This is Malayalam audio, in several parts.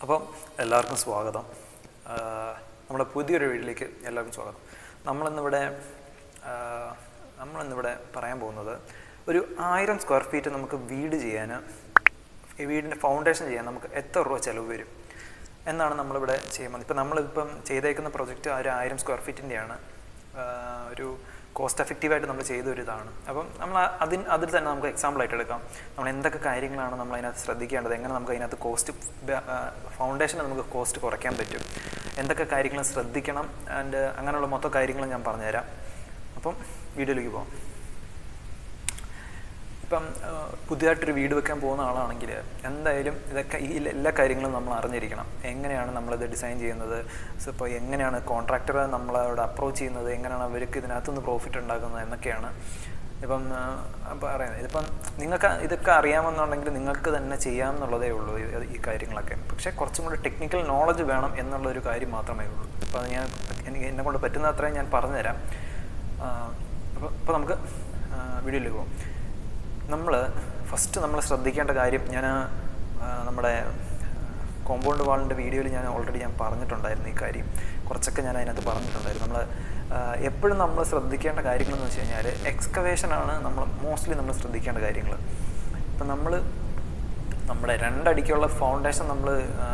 അപ്പം എല്ലാവർക്കും സ്വാഗതം ആ, നമ്മുടെ പുതിയൊരു വീട്ടിലേക്ക് എല്ലാവർക്കും സ്വാഗതം നമ്മളിന്നിവിടെ ആ, നമ്മളിന്നിവിടെ പറയാൻ പോകുന്നത് ഒരു ആയിരം സ്ക്വയർ ഫീറ്റ് നമുക്ക് വീട് ചെയ്യാൻ ഈ വീടിൻ്റെ ഫൗണ്ടേഷൻ ചെയ്യാൻ നമുക്ക് എത്ര രൂപ ചിലവ് വരും എന്നാണ് നമ്മളിവിടെ ചെയ്യുന്നത് ഇപ്പം നമ്മളിപ്പം ചെയ്തേക്കുന്ന പ്രൊജക്റ്റ് ഒരു ആയിരം സ്ക്വയർ ഫീറ്റിൻ്റെയാണ് ഒരു കോസ്റ്റ് എഫക്റ്റീവായിട്ട് നമ്മൾ ചെയ്ത ഒരു ഇതാണ് അപ്പം നമ്മൾ ആ- അതിന് അതിൽ തന്നെ നമുക്ക് എക്സാമ്പിൾ ആയിട്ട് എടുക്കാം നമ്മൾ എന്തൊക്കെ കാര്യങ്ങളാണ് നമ്മൾ അതിനകത്ത് ശ്രദ്ധിക്കേണ്ടത് എങ്ങനെ നമുക്ക് അതിനകത്ത് കോസ്റ്റ് ഫൗണ്ടേഷൻ നമുക്ക് കോസ്റ്റ് കുറയ്ക്കാൻ പറ്റും എന്തൊക്കെ കാര്യങ്ങൾ ശ്രദ്ധിക്കണം ആൻഡ് അങ്ങനെയുള്ള മൊത്തം കാര്യങ്ങൾ ഞാൻ പറഞ്ഞുതരാം അപ്പം വീഡിയോയിലേക്ക് പോകാം ഇപ്പം ആ, പുതിയതായിട്ടൊരു വീട് വെക്കാൻ പോകുന്ന ആളാണെങ്കിൽ എന്തായാലും ഇതൊക്കെ ഈ എല്ലാ കാര്യങ്ങളും നമ്മൾ അറിഞ്ഞിരിക്കണം എങ്ങനെയാണ് നമ്മളിത് ഡിസൈൻ ചെയ്യുന്നത് സോ ഇപ്പോൾ എങ്ങനെയാണ് കോൺട്രാക്ടറെ നമ്മളവിടെ അപ്രോച്ച് ചെയ്യുന്നത് എങ്ങനെയാണ് അവർക്ക് ഇതിനകത്തുനിന്ന് പ്രോഫിറ്റ് ഉണ്ടാക്കുന്നത് എന്നൊക്കെയാണ് ഇപ്പം ആ, പറയുന്നത് ഇതിപ്പം നിങ്ങൾക്ക് ഇതൊക്കെ അറിയാമെന്നുണ്ടെങ്കിൽ നിങ്ങൾക്ക് തന്നെ ചെയ്യാമെന്നുള്ളതേ ഉള്ളൂ ഈ- ഈ കാര്യങ്ങളൊക്കെ പക്ഷേ കുറച്ചും കൂടി ടെക്നിക്കൽ നോളജ് വേണം എന്നുള്ളൊരു കാര്യം മാത്രമേ ഉള്ളൂ അപ്പോൾ അത് ഞാൻ എനിക്ക് എന്നെ കൊണ്ട് പറ്റുന്ന അത്രയും ഞാൻ പറഞ്ഞുതരാം അപ്പോൾ അപ്പോൾ നമുക്ക് ആ, വീഡിയോയിലേക്ക് പോകാം നമ്മൾ ഫസ്റ്റ് നമ്മൾ ശ്രദ്ധിക്കേണ്ട കാര്യം ഞാൻ നമ്മുടെ കോമ്പൗണ്ട് വാളിൻ്റെ വീഡിയോയിൽ ഞാൻ ഓൾറെഡി ഞാൻ പറഞ്ഞിട്ടുണ്ടായിരുന്നു ഈ കാര്യം കുറച്ചൊക്കെ ഞാൻ അതിനകത്ത് പറഞ്ഞിട്ടുണ്ടായിരുന്നു നമ്മൾ എപ്പോഴും നമ്മൾ ശ്രദ്ധിക്കേണ്ട കാര്യങ്ങളെന്ന് വെച്ച് കഴിഞ്ഞാൽ എക്സ്കവേഷനാണ് നമ്മൾ മോസ്റ്റ്ലി നമ്മൾ ശ്രദ്ധിക്കേണ്ട കാര്യങ്ങൾ ഇപ്പം നമ്മൾ നമ്മുടെ രണ്ടടിക്കുള്ള ഫൗണ്ടേഷൻ നമ്മൾ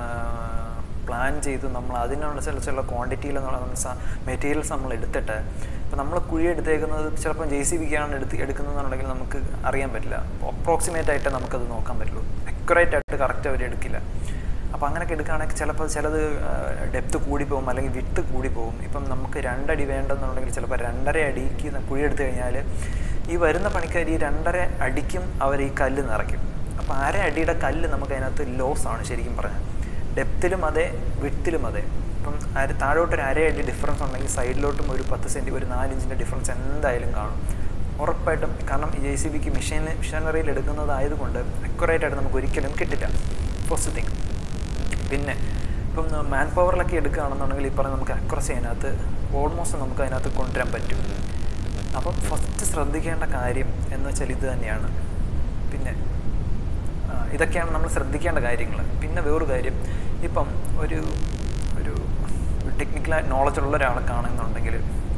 പ്ലാൻ ചെയ്ത് നമ്മൾ അതിനനുസരിച്ചുള്ള ക്വാണ്ടിറ്റിയിൽ നമ്മൾ മെറ്റീരിയൽസ് നമ്മൾ എടുത്തിട്ട് ഇപ്പം നമ്മൾ കുഴി എടുത്തേക്കുന്നത് ചിലപ്പോൾ ജെ സി ബിക്കാണ് എടുത്ത് എടുക്കുന്നതെന്നുണ്ടെങ്കിൽ നമുക്ക് അറിയാൻ പറ്റില്ല അപ്രോക്സിമേറ്റ് ആയിട്ട് നമുക്കത് നോക്കാൻ പറ്റുള്ളൂ അക്യുറേറ്റ് ആയിട്ട് കറക്റ്റ് അവർ എടുക്കില്ല അപ്പോൾ അങ്ങനെയൊക്കെ എടുക്കുകയാണെങ്കിൽ ചിലപ്പോൾ ചിലത് ഡെപ്ത് കൂടി പോകും അല്ലെങ്കിൽ വിട്ട് കൂടി പോകും ഇപ്പം നമുക്ക് രണ്ടടി വേണ്ടെന്നുണ്ടെങ്കിൽ ചിലപ്പോൾ രണ്ടര അടിക്ക് കുഴി എടുത്തു കഴിഞ്ഞാൽ ഈ വരുന്ന പണിക്കാർ ഈ രണ്ടര അടിക്കും അവർ ഈ കല്ല് നിറയ്ക്കും അപ്പോൾ അര അടിയുടെ കല്ല് നമുക്ക് അതിനകത്ത് ലോസ് ആണ് ശരിക്കും പറഞ്ഞാൽ ഡെപ്തിലും അതെ വിട്ടിലും അതെ ഇപ്പം അര താഴോട്ടൊരു അര അടി ഡിഫറൻസ് ഉണ്ടെങ്കിൽ സൈഡിലോട്ടും ഒരു പത്ത് സെൻറ്റി ഒരു നാലിഞ്ചിൻ്റെ ഡിഫറൻസ് എന്തായാലും കാണും ഉറപ്പായിട്ടും കാരണം ഈ ജെ സി ബിക്ക് മെഷീൻ മെഷീനറിയിൽ എടുക്കുന്നതായതുകൊണ്ട് അക്യുറേറ്റ് ആയിട്ട് നമുക്ക് ഒരിക്കലും കിട്ടില്ല ഫസ്റ്റ് തിങ് പിന്നെ ഇപ്പം മാൻ പവറിലൊക്കെ എടുക്കുകയാണെന്നുണ്ടെങ്കിൽ ഈ പറഞ്ഞ നമുക്ക് അക്യുറസി അതിനകത്ത് ഓൾമോസ്റ്റ് നമുക്ക് അതിനകത്ത് കൊണ്ടുവരാൻ പറ്റും അപ്പം ഫസ്റ്റ് ശ്രദ്ധിക്കേണ്ട കാര്യം എന്ന് വെച്ചാൽ ഇത് തന്നെയാണ് പിന്നെ ആ, ഇതൊക്കെയാണ് നമ്മൾ ശ്രദ്ധിക്കേണ്ട കാര്യങ്ങൾ പിന്നെ വേറൊരു കാര്യം ഇപ്പം ഒരു ഒരു ടെക്നിക്കൽ നോളജ് ഉള്ള ഒരാളെ കാണുന്നുണ്ടെങ്കിൽ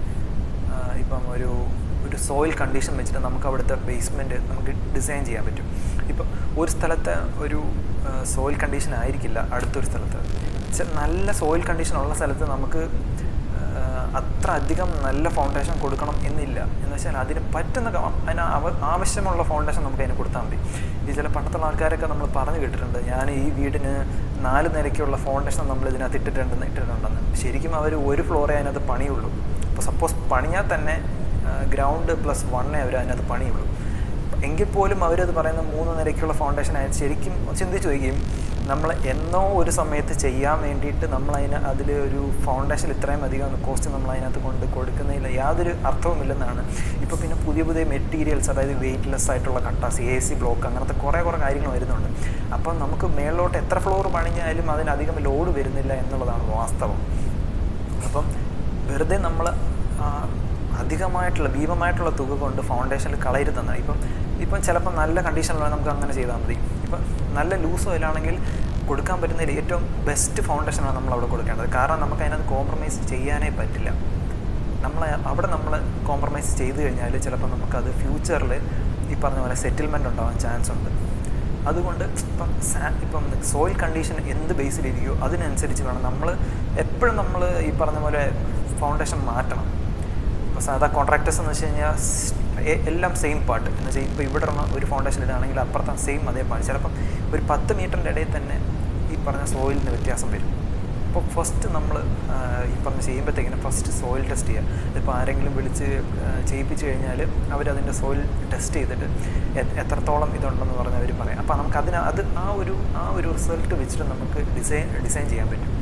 ആ, ഇപ്പം ഒരു ഒരു സോയിൽ കണ്ടീഷൻ വെച്ചിട്ട് നമുക്ക് അവിടുത്തെ ബേസ്മെൻറ്റ് നമുക്ക് ഡിസൈൻ ചെയ്യാൻ പറ്റും ഇപ്പം ഒരു സ്ഥലത്ത് ഒരു സോയിൽ കണ്ടീഷൻ ആയിരിക്കില്ല അടുത്തൊരു സ്ഥലത്ത് ചെ- നല്ല സോയിൽ കണ്ടീഷൻ ഉള്ള സ്ഥലത്ത് നമുക്ക് ആ, അത്ര അധികം നല്ല ഫൗണ്ടേഷൻ കൊടുക്കണം എന്നില്ല എന്ന് വെച്ചാൽ അതിന് പറ്റുന്ന ക- അതിന് അവ ആവശ്യമുള്ള ഫൗണ്ടേഷൻ നമുക്ക് അതിന് കൊടുത്താൽ മതി ഈ ചില പണ്ടത്തുള്ള ആൾക്കാരൊക്കെ നമ്മൾ പറഞ്ഞു കേട്ടിട്ടുണ്ട് ഞാൻ ഈ വീടിന് നാല് നിലയ്ക്കുള്ള ഫൗണ്ടേഷൻ നമ്മൾ ഇതിനകത്ത് ഇട്ടിട്ടുണ്ടെന്ന് ഇട്ടിട്ടുണ്ടെന്ന് ശരിക്കും അവർ ഒരു ഫ്ലോറേ അതിനകത്ത് പണിയുള്ളൂ അപ്പോൾ സപ്പോസ് പണിയാൽ തന്നെ ഗ്രൗണ്ട് പ്ലസ് വണ്ണേ അവർ അതിനകത്ത് പണിയുള്ളൂ എങ്കിൽ പോലും അവരത് പറയുന്ന മൂന്ന് നിരക്കുള്ള ഫൗണ്ടേഷൻ ആയിട്ട് ശരിക്കും ചിന്തിച്ച് വയ്ക്കുകയും നമ്മൾ എന്നോ ഒരു സമയത്ത് ചെയ്യാൻ വേണ്ടിയിട്ട് നമ്മൾ അതിന് അതിൽ ഒരു ഫൗണ്ടേഷൻ ഇത്രയും അധികം കോസ്റ്റ് നമ്മൾ അതിനകത്ത് കൊണ്ട് കൊടുക്കുന്നതിൽ യാതൊരു അർത്ഥവുമില്ലെന്നാണ് ഇപ്പോൾ പിന്നെ പുതിയ പുതിയ മെറ്റീരിയൽസ് അതായത് വെയിറ്റ്ലെസ് ആയിട്ടുള്ള കട്ടാസ് എ സി ബ്ലോക്ക് അങ്ങനത്തെ കുറേ കുറേ കാര്യങ്ങൾ വരുന്നുണ്ട് അപ്പം നമുക്ക് മേളിലോട്ട് എത്ര ഫ്ലോർ പണിഞ്ഞാലും അതിനധികം ലോഡ് വരുന്നില്ല എന്നുള്ളതാണ് വാസ്തവം അപ്പം വെറുതെ നമ്മൾ അധികമായിട്ടുള്ള ഭീമമായിട്ടുള്ള തുക കൊണ്ട് ഫൗണ്ടേഷനിൽ കളയരുതെന്നാണ് ഇപ്പം ഇപ്പം ചിലപ്പോൾ നല്ല കണ്ടീഷനിലാണ് നമുക്ക് അങ്ങനെ ചെയ്താൽ മതി ഇപ്പം നല്ല ലൂസ് ഓയിലാണെങ്കിൽ കൊടുക്കാൻ പറ്റുന്നതിൽ ഏറ്റവും ബെസ്റ്റ് ഫൗണ്ടേഷനാണ് നമ്മൾ അവിടെ കൊടുക്കേണ്ടത് കാരണം നമുക്ക് അതിനകത്ത് കോംപ്രമൈസ് ചെയ്യാനേ പറ്റില്ല നമ്മൾ അവിടെ നമ്മൾ കോംപ്രമൈസ് ചെയ്ത് കഴിഞ്ഞാൽ ചിലപ്പോൾ നമുക്കത് ഫ്യൂച്ചറിൽ ഈ പറഞ്ഞ പോലെ സെറ്റിൽമെൻ്റ് ഉണ്ടാവാൻ ചാൻസ് ഉണ്ട് അതുകൊണ്ട് ഇപ്പം സാ ഇപ്പം സോയിൽ കണ്ടീഷൻ എന്ത് ബേസിലിരിക്കുമോ അതിനനുസരിച്ച് വേണം നമ്മൾ എപ്പോഴും നമ്മൾ ഈ പറഞ്ഞ പോലെ ഫൗണ്ടേഷൻ മാറ്റണം ഇപ്പോൾ സാധാ കോൺട്രാക്ടേഴ്സ് എന്ന് വെച്ച് കഴിഞ്ഞാൽ സ് എ- എല്ലാം സെയിം പാർട്ട് എന്ന് വെച്ചാൽ ഇപ്പോൾ ഇവിടെ ഉള്ള ഒരു ഫൗണ്ടേഷൻ ഇടുകയാണെങ്കിൽ അപ്പുറത്തെ സെയിം അതേ പാർട്ട് ചിലപ്പം ഒരു പത്ത് മീറ്ററിൻ്റെ ഇടയിൽ തന്നെ ഈ പറഞ്ഞ സോയിലിന് വ്യത്യാസം വരും അപ്പോൾ ഫസ്റ്റ് നമ്മൾ ഈ പറഞ്ഞ് ചെയ്യുമ്പോഴത്തേക്കിനും ഫസ്റ്റ് സോയിൽ ടെസ്റ്റ് ചെയ്യുക ഇപ്പോൾ ആരെങ്കിലും വിളിച്ച് ആ, ചെയ്യിപ്പിച്ച് കഴിഞ്ഞാൽ അവരതിൻ്റെ സോയിൽ ടെസ്റ്റ് ചെയ്തിട്ട് എ- എത്രത്തോളം ഇതുണ്ടെന്ന് പറഞ്ഞ് അവർ പറയും അപ്പോൾ നമുക്ക് അതിന് അത് ആ ഒരു ആ ഒരു റിസൾട്ട് വെച്ചിട്ട് നമുക്ക് ഡിസൈൻ ഡിസൈൻ ചെയ്യാൻ പറ്റും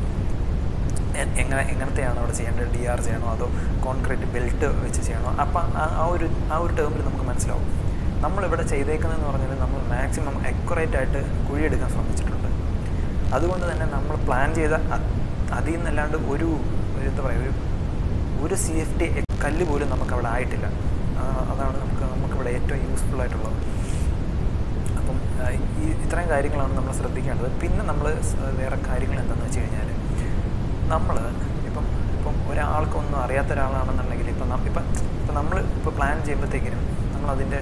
എ- എങ്ങനെ എങ്ങനത്തെയാണ് അവിടെ ചെയ്യേണ്ടത് ഡി ആർ ചെയ്യണോ അതോ കോൺക്രീറ്റ് ബെൽറ്റ് വെച്ച് ചെയ്യണോ അപ്പം ആ- ആ ഒരു ആ ഒരു ടേമിൽ നമുക്ക് മനസ്സിലാവും നമ്മളിവിടെ ചെയ്തേക്കുന്നതെന്ന് പറഞ്ഞാൽ നമ്മൾ മാക്സിമം അക്യുറേറ്റ് ആയിട്ട് കുഴിയെടുക്കാൻ ശ്രമിച്ചിട്ടുണ്ട് അതുകൊണ്ട് തന്നെ നമ്മൾ പ്ലാൻ ചെയ്ത അ- അതിൽ നിന്നല്ലാണ്ട് ഒരു ഒരു എന്താ പറയുക ഒരു ഒരു സി എഫ് ടി കല്ല് പോലും നമുക്കവിടെ ആയിട്ടില്ല ആ, അതാണ് നമുക്ക് നമുക്കിവിടെ ഏറ്റവും യൂസ്ഫുൾ ആയിട്ടുള്ളത് അപ്പം ആ, ഈ ഇത്ര ഇത്രയും കാര്യങ്ങളാണ് നമ്മൾ ശ്രദ്ധിക്കേണ്ടത് പിന്നെ നമ്മൾ വേറെ കാര്യങ്ങൾ എന്താണെന്ന് വെച്ച് കഴിഞ്ഞാൽ നമ്മൾ ഇപ്പം ഇപ്പം ഒരാൾക്കൊന്നും അറിയാത്ത ഒരാളാണെന്നുണ്ടെങ്കിൽ ഇപ്പം നം- ഇപ്പം ഇപ്പം നമ്മൾ ഇപ്പോൾ പ്ലാൻ ചെയ്യുമ്പോഴത്തേക്കിനും നമ്മളതിൻ്റെ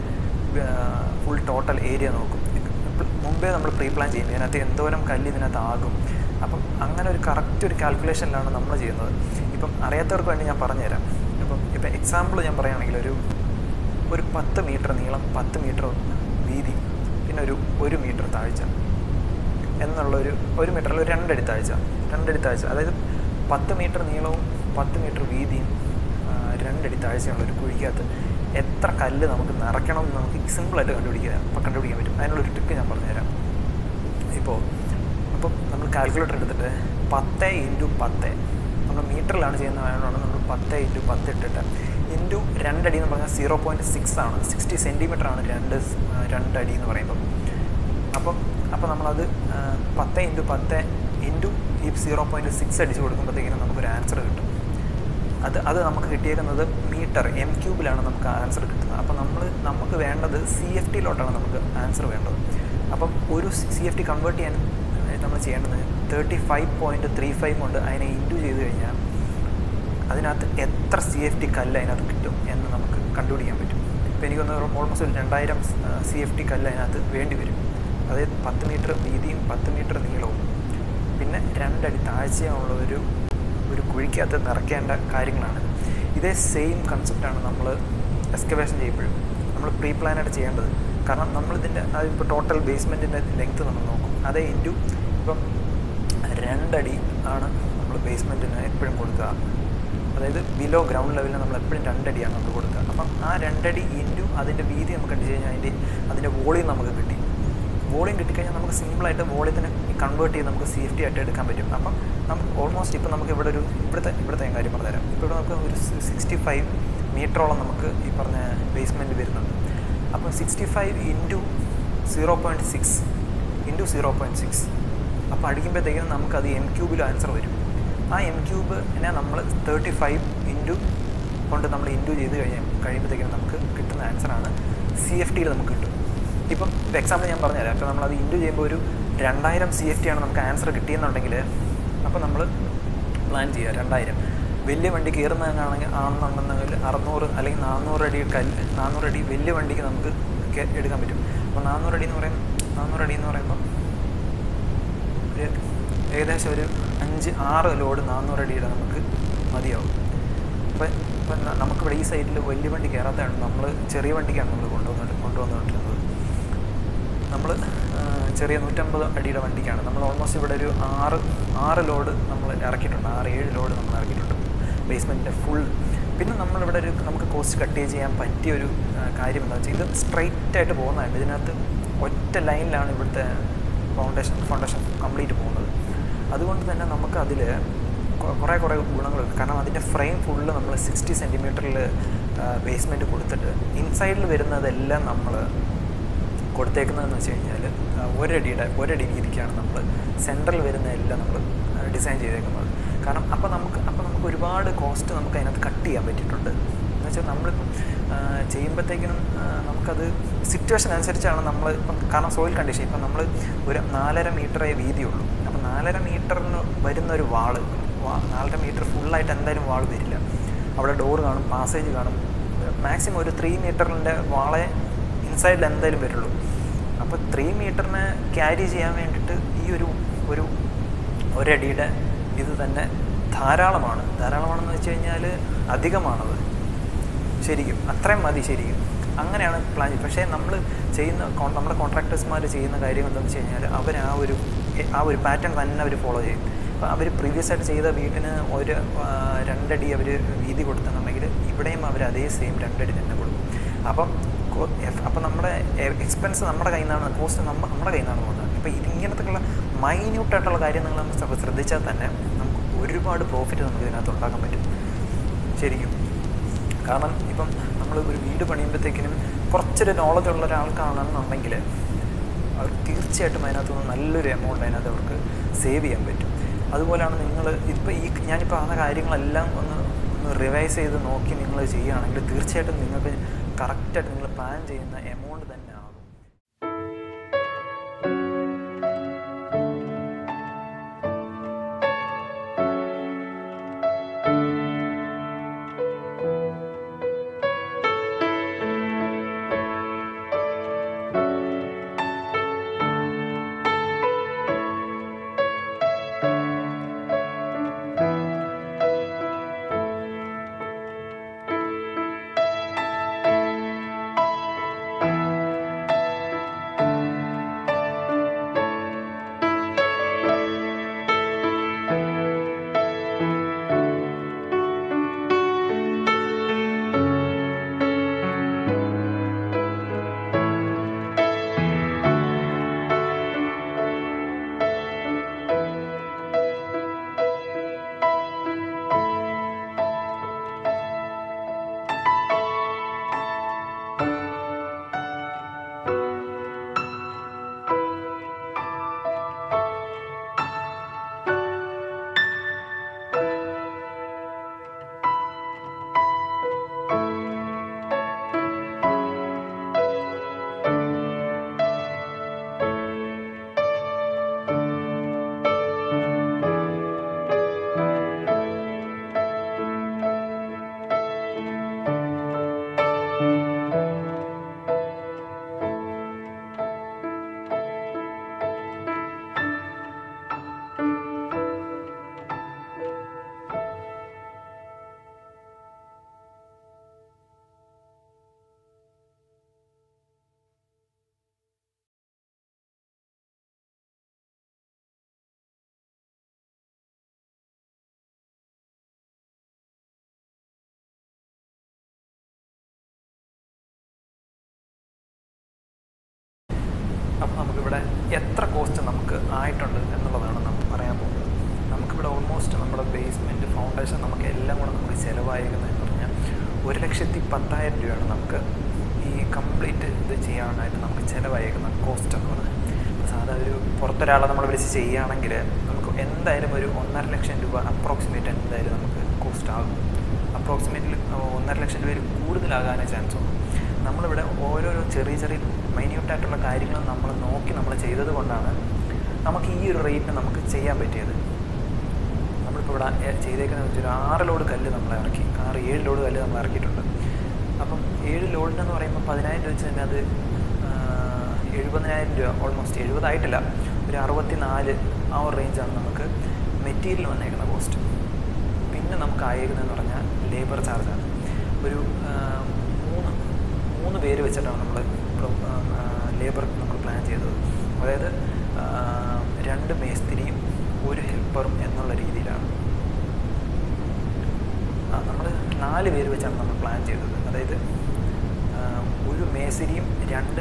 ഫുൾ ടോട്ടൽ ഏരിയ നോക്കും ഇപ്പം മുമ്പേ നമ്മൾ പ്രീ പ്ലാൻ ചെയ്യും ഇതിനകത്ത് എന്തോരം കല്ല് ഇതിനകത്ത് ആകും അപ്പം അങ്ങനെ ഒരു കറക്റ്റ് ഒരു കാൽക്കുലേഷനിലാണ് നമ്മൾ ചെയ്യുന്നത് ഇപ്പം അറിയാത്തവർക്ക് വേണ്ടി ഞാൻ പറഞ്ഞുതരാം ഇപ്പം ഇപ്പം എക്സാമ്പിൾ ഞാൻ പറയുകയാണെങ്കിൽ ഒരു ഒരു പത്ത് മീറ്റർ നീളം പത്ത് മീറ്റർ വീതി പിന്നെ ഒരു ഒരു മീറ്റർ താഴ്ച എന്നുള്ളൊരു ഒരു മീറ്ററിൽ ഒരു രണ്ടടി താഴ്ച രണ്ടടി താഴ്ച അതായത് പത്ത് മീറ്റർ നീളവും പത്ത് മീറ്റർ വീതിയും ആ, രണ്ടടി താഴ്ചയുള്ള ഒരു കുഴിക്കകത്ത് എത്ര കല്ല് നമുക്ക് നിറയ്ക്കണം എന്ന് നമുക്ക് സിമ്പിളായിട്ട് കണ്ടുപിടിക്കാൻ അപ്പം കണ്ടുപിടിക്കാൻ പറ്റും അതിനുള്ളൊരു ട്രിക്ക് ഞാൻ പറഞ്ഞുതരാം ഇപ്പോൾ അപ്പം നമ്മൾ കാൽക്കുലേറ്റർ എടുത്തിട്ട് പത്ത് ഇൻറ്റു പത്ത് നമ്മൾ മീറ്ററിലാണ് ചെയ്യുന്നതായതുകൊണ്ട് നമ്മൾ പത്ത് ഇൻറ്റു പത്ത് ഇട്ടിട്ട് ഇൻറ്റു രണ്ടടി എന്ന് പറഞ്ഞാൽ സീറോ പോയിൻറ്റ് സിക്സ് ആണ് സിക്സ്റ്റി സെൻറ്റിമീറ്റർ ആണ് രണ്ട് സ്- ആ, രണ്ടടി എന്ന് പറയുമ്പോൾ അപ്പം അപ്പോൾ നമ്മളത് ആ, പത്ത് ഇൻറ്റു പത്ത് ഇൻറ്റു ഈ സീറോ പോയിൻറ്റ് സിക്സ് അടിച്ച് കൊടുക്കുമ്പോഴത്തേക്കിനും നമുക്കൊരു ആൻസർ കിട്ടും അത് അത് നമുക്ക് കിട്ടിയേക്കുന്നത് മീറ്റർ എം ക്യൂബിലാണ് നമുക്ക് ആൻസർ കിട്ടുന്നത് അപ്പോൾ നമ്മൾ നമുക്ക് വേണ്ടത് സി എഫ് ടിയിലോട്ടാണ് നമുക്ക് ആൻസർ വേണ്ടത് അപ്പം ഒരു സി എഫ് ടി കൺവേർട്ട് ചെയ്യാൻ നമ്മൾ ചെയ്യേണ്ടത് thirty five point three five കൊണ്ട് അതിനെ ഇൻറ്റു ചെയ്ത് കഴിഞ്ഞാൽ അതിനകത്ത് എത്ര സി എഫ് ടി കല്ല് അതിനകത്ത് കിട്ടും എന്ന് നമുക്ക് കണ്ടുപിടിക്കാൻ പറ്റും ഇപ്പോൾ എനിക്കൊന്ന് ഓൾമോസ്റ്റ് ഒരു രണ്ടായിരം സി എഫ് ടി കല്ല് അതിനകത്ത് വേണ്ടി വരും അതായത് പത്ത് മീറ്റർ വീതിയും പത്ത് മീറ്റർ നീളവും പിന്നെ രണ്ടടി താഴ്ചയുള്ള ഒരു ഒരു കുഴിക്കകത്ത് നിറയ്ക്കേണ്ട കാര്യങ്ങളാണ് ഇതേ സെയിം കൺസെപ്റ്റാണ് നമ്മൾ എക്സ്കവേഷൻ ചെയ്യുമ്പോഴും നമ്മൾ പ്രീ പ്ലാനായിട്ട് ചെയ്യേണ്ടത് കാരണം നമ്മളിതിൻ്റെ അതിപ്പോൾ ടോട്ടൽ ബേസ്മെൻറ്റിൻ്റെ ലെങ്ത്ത് നമ്മൾ നോക്കും അതേ ഇൻറ്റു ഇപ്പം രണ്ടടി ആണ് നമ്മൾ ബേസ്മെൻറ്റിന് എപ്പോഴും കൊടുക്കുക അതായത് ബിലോ ഗ്രൗണ്ട് ലെവലിൽ നമ്മൾ എപ്പോഴും രണ്ടടിയാണ് നമ്മൾ കൊടുക്കുക അപ്പം ആ രണ്ടടി ഇൻറ്റു അതിൻ്റെ വീതി നമുക്ക് അടിച്ച് കഴിഞ്ഞാൽ അതിൻ്റെ അതിൻ്റെ വോളിയം നമുക്ക് കിട്ടി വോളിയം കിട്ടിക്കഴിഞ്ഞാൽ നമുക്ക് സിമ്പിളായിട്ട് വോളിയത്തിനെ കൺവേർട്ട് ചെയ്ത് നമുക്ക് സി എഫ് ടി ആയിട്ട് എടുക്കാൻ പറ്റും അപ്പം നമുക്ക് ഓൾമോസ്റ്റ് ഇപ്പം നമുക്ക് ഇവിടെ ഒരു ഇവിടുത്തെ ഇവിടുത്തെ ഞാൻ കാര്യം പറഞ്ഞുതരാം ഇപ്പോൾ ഇവിടെ നമുക്ക് ഒരു സിക്സ്റ്റി ഫൈവ് മീറ്ററോളം നമുക്ക് ഈ പറഞ്ഞ ബേസ്മെൻറ്റ് വരുന്നുണ്ട് അപ്പം sixty five into zero point six into zero point six അപ്പോൾ അടിക്കുമ്പോഴത്തേക്കും നമുക്കത് എം ക്യൂബിൽ ആൻസർ വരും ആ എം ക്യൂബിനെ നമ്മൾ തേർട്ടി ഫൈവ് ഇൻറ്റു കൊണ്ട് നമ്മൾ ഇൻറ്റു ചെയ്ത് കഴിഞ്ഞ് കഴിയുമ്പോഴത്തേക്കും നമുക്ക് കിട്ടുന്ന ആൻസറാണ് സി എഫ് ടിയിൽ നമുക്ക് കിട്ടും ഇപ്പം എക്സാമ്പിൾ ഞാൻ പറഞ്ഞുതരാം അപ്പോൾ നമ്മളത് ഇൻറ്റു ചെയ്യുമ്പോൾ ഒരു രണ്ടായിരം സി എഫ് ടി ആണ് നമുക്ക് ആൻസർ കിട്ടിയെന്നുണ്ടെങ്കിൽ അപ്പോൾ നമ്മൾ പ്ലാൻ ചെയ്യുക രണ്ടായിരം വലിയ വണ്ടി കയറുന്നതിനാണെങ്കിൽ ആണെന്നുണ്ടെങ്കിൽ അറുന്നൂറ് അല്ലെങ്കിൽ നാനൂറ് അടി കല്ല് നാനൂറ് അടി വലിയ വണ്ടിക്ക് നമുക്ക് കേ- എടുക്കാൻ പറ്റും അപ്പോൾ നാനൂറ് അടി എന്ന് പറയുമ്പോൾ നാനൂറ് അടി എന്ന് പറയുമ്പോൾ ഒരു ഏകദേശം ഒരു അഞ്ച് ആറ് ലോഡ് നാനൂറ് അടിയുടെ നമുക്ക് മതിയാവും അപ്പം ഇപ്പം ന- നമുക്കിവിടെ ഈ സൈഡിൽ വലിയ വണ്ടി കയറാത്തതാണ് നമ്മൾ ചെറിയ വണ്ടിക്കാണ് നമ്മൾ കൊണ്ടുവന്നിട്ട് കൊണ്ടുവന്നിട്ടുള്ളത് നമ്മൾ ചെറിയ നൂറ്റമ്പത് അടിയുടെ വണ്ടിക്കാണ് നമ്മൾ ഓൾമോസ്റ്റ് ഇവിടെ ഒരു ആറ് ആറ് ലോഡ് നമ്മൾ ഇറക്കിയിട്ടുണ്ട് ആറ് ഏഴ് ലോഡ് നമ്മൾ ഇറക്കിയിട്ടുണ്ട് ബേസ്മെൻറ്റിൻ്റെ ഫുൾ പിന്നെ നമ്മളിവിടെ ഒരു നമുക്ക് കോസ്റ്റ് കട്ട് ചെയ്യാൻ പറ്റിയ ഒരു ആ, കാര്യം എന്താണെന്ന് വെച്ചാൽ ഇത് സ്ട്രൈറ്റ് ആയിട്ട് പോകുന്നതാണ് ഇതിനകത്ത് ഒറ്റ ലൈനിലാണ് ഇവിടുത്തെ ഫൗണ്ടേഷൻ ഫൗണ്ടേഷൻ കംപ്ലീറ്റ് പോകുന്നത് അതുകൊണ്ട് തന്നെ നമുക്ക് അതിൽ കുറേ കുറേ ഗുണങ്ങളുണ്ട് കാരണം അതിൻ്റെ ഫ്രെയിം ഫുള്ള് നമ്മൾ സിക്സ്റ്റി സെൻറ്റിമീറ്ററിൽ ബേസ്മെൻറ്റ് കൊടുത്തിട്ട് ഇൻസൈഡിൽ വരുന്നതെല്ലാം നമ്മൾ കൊടുത്തേക്കുന്നതെന്ന് വെച്ച് കഴിഞ്ഞാൽ ഒരടിയുടെ ഒരടി വീതിക്കാണ് നമ്മൾ സെൻട്രൽ വരുന്ന എല്ലാം നമ്മൾ ഡിസൈൻ ചെയ്തേക്കുന്നത് കാരണം അപ്പോൾ നമുക്ക് അപ്പോൾ നമുക്ക് ഒരുപാട് കോസ്റ്റ് നമുക്ക് അതിനകത്ത് കട്ട് ചെയ്യാൻ പറ്റിയിട്ടുണ്ട് എന്ന് വെച്ചാൽ നമ്മളിപ്പം ആ, ചെയ്യുമ്പോഴത്തേക്കിനും ആ, നമുക്കത് സിറ്റുവേഷൻ അനുസരിച്ചാണ് നമ്മൾ ഇപ്പം കാരണം സോയിൽ കണ്ടീഷൻ ഇപ്പം നമ്മൾ ഒരു നാലര മീറ്ററേ വീതിയുള്ളൂ അപ്പം നാലര മീറ്ററിന് വരുന്ന ഒരു വാള് വാ- നാലര മീറ്റർ ഫുള്ളായിട്ട് എന്തായാലും വാൾ വരില്ല അവിടെ ഡോർ കാണും പാസേജ് കാണും മാക്സിമം ഒരു ത്രീ മീറ്ററിൻ്റെ വാളെ ഇൻസൈഡിൽ എന്തായാലും വരുള്ളൂ അപ്പോൾ ത്രീ മീറ്ററിനെ ക്യാരി ചെയ്യാൻ വേണ്ടിയിട്ട് ഈ ഒരു ഒരു ഒരടിയുടെ ഇത് തന്നെ ധാരാളമാണ് ധാരാളമാണെന്ന് വെച്ച് കഴിഞ്ഞാൽ അധികമാണത് ശരിക്കും അത്രയും മതി ശരിക്കും അങ്ങനെയാണ് പ്ലാൻ ചെയ്യുന്നത് പക്ഷേ നമ്മൾ ചെയ്യുന്ന കോൺ- നമ്മുടെ കോൺട്രാക്ടേഴ്സ്മാർ ചെയ്യുന്ന കാര്യം എന്താണെന്ന് വെച്ച് കഴിഞ്ഞാൽ അവർ ആ ഒരു ആ ഒരു പാറ്റേൺ തന്നെ അവർ ഫോളോ ചെയ്യും അപ്പോൾ അവർ പ്രീവിയസ് ആയിട്ട് ചെയ്ത വീട്ടിന് ഒരു ആ, രണ്ടടി അവർ വീതി കൊടുത്തെന്നുണ്ടെങ്കിൽ ഇവിടെയും അവർ അതേ സെയിം രണ്ടടി തന്നെ കൊടുക്കും അപ്പം കോ- എഫ്- അപ്പം നമ്മുടെ എക്സ്പെൻസ് നമ്മുടെ കയ്യിൽ നിന്നാണ് കോസ്റ്റ് നമ്മ നമ്മുടെ കയ്യിൽ നിന്നാണ് പോകുന്നത് അപ്പോൾ ഇതിങ്ങനത്തെയുള്ള മൈന്യൂട്ടായിട്ടുള്ള കാര്യം നിങ്ങൾ നമ്മൾ ശ്രദ്ധിച്ചാൽ തന്നെ നമുക്ക് ഒരുപാട് പ്രോഫിറ്റ് നമുക്ക് ഇതിനകത്ത് ഉണ്ടാക്കാൻ പറ്റും ശരിക്കും കാരണം ഇപ്പം നമ്മൾ ഒരു വീട് പണിയുമ്പോഴത്തേക്കിനും കുറച്ചൊരു നോളജ് ഉള്ള ഒരാൾക്കാണെന്നുണ്ടെങ്കിൽ അവർ തീർച്ചയായിട്ടും അതിനകത്ത് നിന്ന് നല്ലൊരു എമൗണ്ട് അതിനകത്ത് അവർക്ക് സേവ് ചെയ്യാൻ പറ്റും അതുപോലെയാണ് നിങ്ങൾ ഇപ്പോൾ ഈ ഞാനിപ്പോൾ പറഞ്ഞ കാര്യങ്ങളെല്ലാം ഒന്ന് ഒന്ന് റിവൈസ് ചെയ്ത് നോക്കി നിങ്ങൾ ചെയ്യുകയാണെങ്കിൽ തീർച്ചയായിട്ടും നിങ്ങൾക്ക് കറക്റ്റായിട്ട് നിങ്ങൾ പ്ലാൻ ചെയ്യുന്ന എമൗണ്ട് തന്നെ ആകും അപ്പോൾ നമുക്കിവിടെ എത്ര കോസ്റ്റ് നമുക്ക് ആയിട്ടുണ്ട് എന്നുള്ളതാണ് നമ്മൾ പറയാൻ പോകുന്നത് നമുക്കിവിടെ ഓൾമോസ്റ്റ് നമ്മുടെ ബേസ്മെൻറ്റ് ഫൗണ്ടേഷൻ നമുക്ക് എല്ലാം കൂടെ നമുക്ക് ചിലവായിരിക്കുന്നത് എന്ന് പറഞ്ഞാൽ ഒരു ലക്ഷത്തി പത്തായിരം രൂപയാണ് നമുക്ക് ഈ കംപ്ലീറ്റ് ഇത് ചെയ്യാനായിട്ട് നമുക്ക് ചിലവായിരിക്കുന്ന കോസ്റ്റ് എന്ന് പറയുന്നത് അപ്പോൾ സാധാ ഒരു പുറത്തൊരാളെ നമ്മൾ വിളിച്ച് ചെയ്യുകയാണെങ്കിൽ നമുക്ക് എന്തായാലും ഒരു ഒന്നര ലക്ഷം രൂപ അപ്രോക്സിമേറ്റ് എന്തായാലും നമുക്ക് കോസ്റ്റ് ആകും അപ്രോക്സിമേറ്റ്ലി ഒന്നര ലക്ഷം രൂപയിൽ കൂടുതലാകാനേ ചാൻസ് ഉണ്ട് നമ്മളിവിടെ ഓരോരോ ചെറിയ ചെറിയ മൈന്യൂട്ടായിട്ടുള്ള കാര്യങ്ങൾ നമ്മൾ നോക്കി നമ്മൾ ചെയ്തത് കൊണ്ടാണ് നമുക്ക് ഈ ഒരു റേറ്റിന് നമുക്ക് ചെയ്യാൻ പറ്റിയത് നമ്മളിപ്പോൾ ഇവിടെ എ- ചെയ്തേക്കുന്നത് വെച്ചാൽ ഒരു ആറ് ലോഡ് കല്ല് നമ്മൾ ഇറക്കി ആറ് ഏഴ് ലോഡ് കല്ല് നമ്മൾ ഇറക്കിയിട്ടുണ്ട് അപ്പം ഏഴ് ലോഡിനെന്ന് പറയുമ്പോൾ പതിനായിരം രൂപ വെച്ച് തന്നെ അത് ആ, എഴുപതിനായിരം രൂപ ഓൾമോസ്റ്റ് എഴുപതായിട്ടില്ല ഒരു അറുപത്തി നാല് ആ ഒരു റേഞ്ചാണ് നമുക്ക് മെറ്റീരിയൽ വന്നേക്കുന്ന കോസ്റ്റ് പിന്നെ നമുക്ക് ആയേക്കുന്നതെന്ന് പറഞ്ഞാൽ ലേബർ ചാർജാണ് ഒരു ആ, മൂന്ന് മൂന്ന് പേര് വെച്ചിട്ടാണ് നമ്മൾ ലേബർ നമ്മൾ പ്ലാൻ ചെയ്തത് അതായത് ആ, രണ്ട് മേസ്തിരിയും ഒരു ഹെൽപ്പറും എന്നുള്ള രീതിയിലാണ് ആ നമ്മൾ നാല് പേര് വെച്ചാണ് നമ്മൾ പ്ലാൻ ചെയ്തത് അതായത് ആ, ഒരു മേസ്തിരിയും രണ്ട്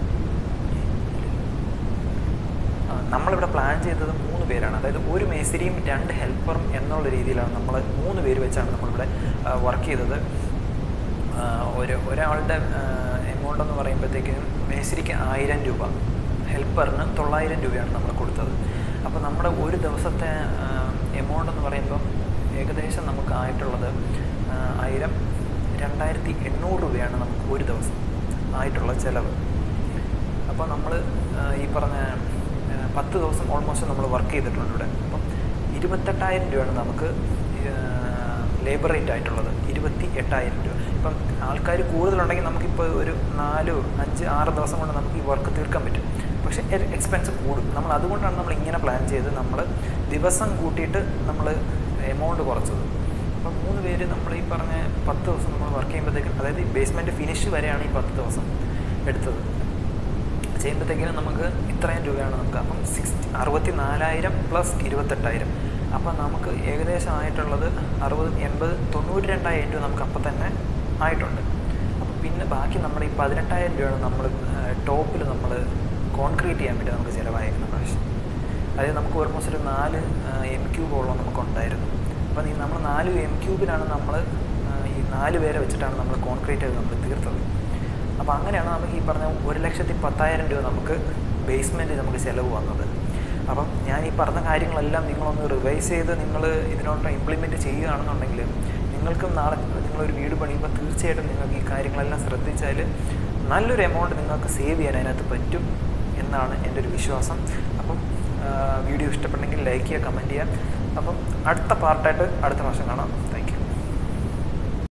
ആ, നമ്മളിവിടെ പ്ലാൻ ചെയ്തത് മൂന്ന് പേരാണ് അതായത് ഒരു മേസ്തിരിയും രണ്ട് ഹെൽപ്പറും എന്നുള്ള രീതിയിലാണ് നമ്മൾ മൂന്ന് പേര് വെച്ചാണ് നമ്മളിവിടെ വർക്ക് ചെയ്തത് ആ, ഒരു ഒരാളുടെ എമൗണ്ട് എന്ന് പറയുമ്പോഴത്തേക്കിനും മേസ്തിരിക്ക് ആയിരം രൂപ ഹെൽപ്പറിന് തൊള്ളായിരം രൂപയാണ് നമ്മൾ കൊടുത്തത് അപ്പോൾ നമ്മുടെ ഒരു ദിവസത്തെ എമൗണ്ട് എന്ന് പറയുമ്പം ഏകദേശം നമുക്ക് ആയിട്ടുള്ളത് ആ, ആയിരം രണ്ടായിരത്തി എണ്ണൂറ് രൂപയാണ് നമുക്ക് ഒരു ദിവസം ആയിട്ടുള്ള ചിലവ് അപ്പോൾ നമ്മൾ ഈ പറഞ്ഞ ആ, പത്ത് ദിവസം ഓൾമോസ്റ്റ് നമ്മൾ വർക്ക് ചെയ്തിട്ടുണ്ട് ഇവിടെ അപ്പം ഇരുപത്തെട്ടായിരം രൂപയാണ് നമുക്ക് ലേബർ റേറ്റ് ആയിട്ടുള്ളത് ഇരുപത്തി എട്ടായിരം രൂപ ഇപ്പം ആൾക്കാർ കൂടുതലുണ്ടെങ്കിൽ നമുക്കിപ്പോൾ ഒരു നാലോ അഞ്ച് ആറ് ദിവസം കൊണ്ട് നമുക്ക് ഈ വർക്ക് തീർക്കാൻ പറ്റും പക്ഷേ എക്സ്പെൻസ് കൂടും നമ്മൾ അതുകൊണ്ടാണ് നമ്മൾ ഇങ്ങനെ പ്ലാൻ ചെയ്ത് നമ്മൾ ദിവസം കൂട്ടിയിട്ട് നമ്മൾ എമൗണ്ട് കുറച്ചത് അപ്പം മൂന്ന് പേര് നമ്മൾ ഈ പറഞ്ഞ പത്ത് ദിവസം നമ്മൾ വർക്ക് ചെയ്യുമ്പോഴത്തേക്കും അതായത് ഈ ബേസ്മെൻറ്റ് ഫിനിഷ് വരെയാണ് ഈ പത്ത് ദിവസം എടുത്തത് ചെയ്യുമ്പോഴത്തേക്കിനും നമുക്ക് ഇത്രയും രൂപയാണ് നമുക്ക് അപ്പം സിക്സ്റ്റി അറുപത്തി നാലായിരം പ്ലസ് ഇരുപത്തെട്ടായിരം അപ്പം നമുക്ക് ഏകദേശം ആയിട്ടുള്ളത് അറുപത് എൺപത് തൊണ്ണൂറ്റി രണ്ടായിരം രൂപ നമുക്ക് അപ്പം തന്നെ ആയിട്ടുണ്ട് അപ്പം പിന്നെ ബാക്കി നമ്മുടെ ഈ പതിനെട്ടായിരം രൂപയാണ് നമ്മൾ ടോപ്പിൽ നമ്മൾ കോൺക്രീറ്റ് ചെയ്യാൻ വേണ്ടി നമുക്ക് ചിലവായിരിക്കുന്ന പ്രാവശ്യം അതായത് നമുക്ക് ഓൾമോസ്റ്റ് ഒരു നാല് എം ക്യൂബോളം നമുക്കുണ്ടായിരുന്നു അപ്പം ഈ നമ്മൾ നാല് എം ക്യൂബിലാണ് നമ്മൾ ഈ നാല് പേരെ വെച്ചിട്ടാണ് നമ്മൾ കോൺക്രീറ്റ് ചെയ്ത് നമ്മൾ തീർത്തത് അപ്പോൾ അങ്ങനെയാണ് നമുക്ക് ഈ പറഞ്ഞ ഒരു ലക്ഷത്തി പത്തായിരം രൂപ നമുക്ക് ബേസ്മെൻറ്റ് നമുക്ക് ചിലവ് വന്നത് അപ്പം ഞാൻ ഈ പറഞ്ഞ കാര്യങ്ങളെല്ലാം നിങ്ങളൊന്ന് റിവൈസ് ചെയ്ത് നിങ്ങൾ ഇതിനോട്ട് ഇംപ്ലിമെൻറ്റ് ചെയ്യുകയാണെന്നുണ്ടെങ്കിൽ നിങ്ങൾക്കും നാളെ നിങ്ങളൊരു വീട് പണിയുമ്പോൾ തീർച്ചയായിട്ടും നിങ്ങൾക്ക് ഈ കാര്യങ്ങളെല്ലാം ശ്രദ്ധിച്ചാൽ നല്ലൊരു എമൗണ്ട് നിങ്ങൾക്ക് സേവ് ചെയ്യാൻ അതിനകത്ത് പറ്റും എന്നാണ് എൻ്റെ ഒരു വിശ്വാസം അപ്പം വീഡിയോ ഇഷ്ടപ്പെട്ടെങ്കിൽ ലൈക്ക് ചെയ്യുക കമൻറ്റ് ചെയ്യുക അപ്പം അടുത്ത പാർട്ടായിട്ട് അടുത്ത പ്രാവശ്യം കാണാം താങ്ക്